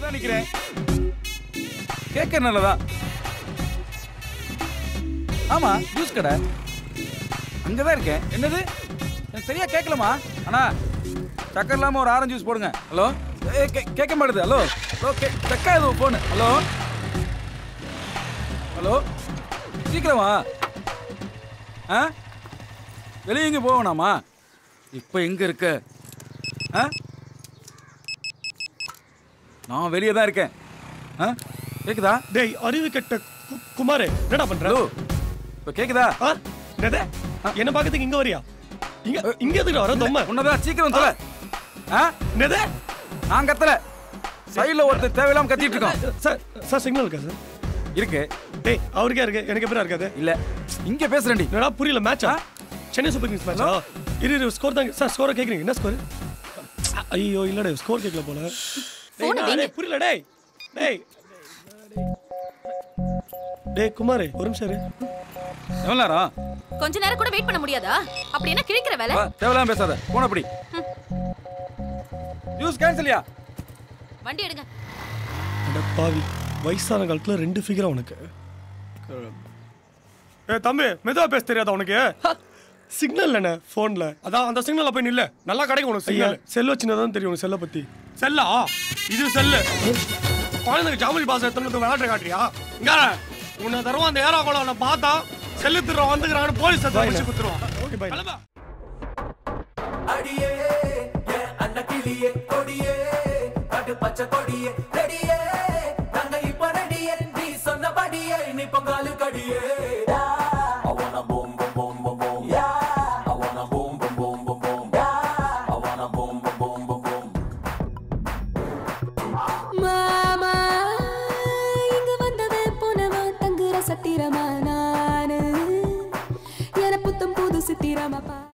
தான் நிக்கிறேன் கேட்க நல்லதா ஆமா ஜூஸ் கடை அங்கதான் இருக்கேன் என்னது எனக்கு சரியா கேட்கலமா அண்ணா சக்கர் இல்லாம ஒரு ஆரஞ்சு ஜூஸ் போடுங்க ஹலோ ஏ, கே- கேட்க மாட்டுது ஹலோ ஹலோ கே சக்கா இது போனு ஹலோ ஹலோ சீக்கிரமா ஆ வெளியே எங்கே போகணாமா இப்போ எங்க இருக்க ஆ நான் வெளியே தான் இருக்கேன் ஆ கேக்குதா டேய் அறிவு கெட்ட கு- குமாரே என்னடா பண்ற ஹலோ இப்போ கேக்குதா ஆ? என்னது என்ன பாக்கிறதுக்கு இங்க வரியா இங்க இங்க எதுக்கு வர தொம்ம உன்னதான் சீக்கிரம் சொல்ல ஆ என்னது நான் கத்தல சைடுல ஒருத்தர் தேவையில்லாம கத்திட்டு இருக்கோம் சார் சார் சிக்னல் இருக்கா சார் இருக்கு டேய் அவருக்கே இருக்கு எனக்கு எப்படி இருக்காது இல்ல இங்க பேசுறேன்டி என்னடா புரியல மேட்சா சென்னை சூப்பர் கிங்ஸ் மேட்சா இரு இரு ஸ்கோர் தான் சார் ஸ்கோரை கேக்குறீங்க என்ன ஸ்கோர் ஐயோ இல்லடா ஸ்கோர் கேட்கல போல டேய், Phone நான் வைங்க. டேய், புரியல டேய் டேய் டேய் குமார் ஒரு நிமிஷம் இரு எவ்வளோ நேரம் கொஞ்ச நேரம் கூட வெயிட் பண்ண முடியாதா அப்படி என்ன கிழிக்கிற வேலை வா, தேவையில்லாம பேசாத போன அப்படி ஜூஸ் கேன்சல்யா வண்டி எடுங்க அட பாவி வயசான காலத்துல ரெண்டு ஃபிகரா உனக்கு ஏ தம்பி மெதுவா பேச தெரியாதா உனக்கு சிக்னல் இல்லைண்ணே ஃபோனில் அதான் அந்த சிக்னலில் போய் நில்ல நல்லா கிடைக்கும் உனக்கு சிக்னல் செல் வச்சுனதான் தெரியும் உனக்கு செல்லை பற்றி செல்லா இது செல்லு குழந்தைங்க ஜாமலி பாஸ் எடுத்துன்னு வந்து விளையாட்டு காட்டுறியா இங்க உன்னை தருவான் அந்த ஏரா கோலம் நான் பார்த்தா செல்லு திருவான் வந்துக்கிறான்னு போலீஸ் வச்சு குத்துருவான் ஓகே பை அடியே என் அண்ணன் கிளியே கொடியே கட்டு பச்சை கொடியே ரெடியே நாங்க இப்ப ரெடியே நீ சொன்னபடியே நீ பொங்காலு கடியே I wanna boom boom boom boom boom I wanna boom boom boom boom boom I wanna boom boom boom boom boom மாமா இங்க வந்தவன் போனவன் தங்குற சத்திரமா நான்